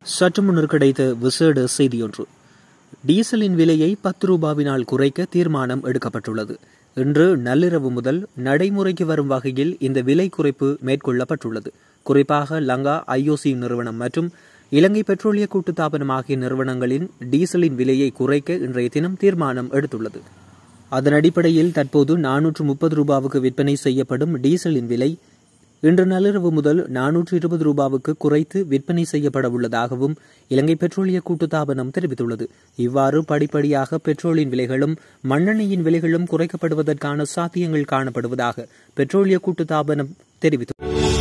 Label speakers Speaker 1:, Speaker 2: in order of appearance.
Speaker 1: சற்று முன்னர் கிடைத்த விசேட செய்தியொன்று டீசலின் விலையை பத்து ரூபாவினால் குறைக்க தீர்மானம் எடுக்கப்பட்டுள்ளது இன்று நள்ளிரவு முதல் நடைமுறைக்கு வரும் வகையில் இந்த விலை குறைப்பு மேற்கொள்ளப்பட்டுள்ளது குறிப்பாக லங்கா ஐஓசி நிறுவனம் மற்றும் இலங்கை பெட்ரோலிய கூட்டுத்தாபனம் ஆகிய நிறுவனங்களின் டீசலின் விலையை குறைக்க இன்றைய தினம் தீர்மானம் எடுத்துள்ளது அதன் அடிப்படையில் தற்போது நானூற்று முப்பது ரூபாவுக்கு விற்பனை செய்யப்படும் டீசலின் விலை இன்று நள்ளிரவு முதல் நானூற்று இருபது ரூபாவுக்கு குறைத்து விற்பனை செய்யப்பட உள்ளதாகவும் இலங்கை பெட்ரோலிய கூட்டுத்தாபனம் தெரிவித்துள்ளது இவ்வாறு படிப்படியாக பெட்ரோலின் விலைகளும் மண்ணெண்ணெயின் விலைகளும் குறைக்கப்படுவதற்கான சாத்தியங்கள் காணப்படுவதாக பெட்ரோலிய கூட்டுத்தாபனம் தெரிவித்துள்ளது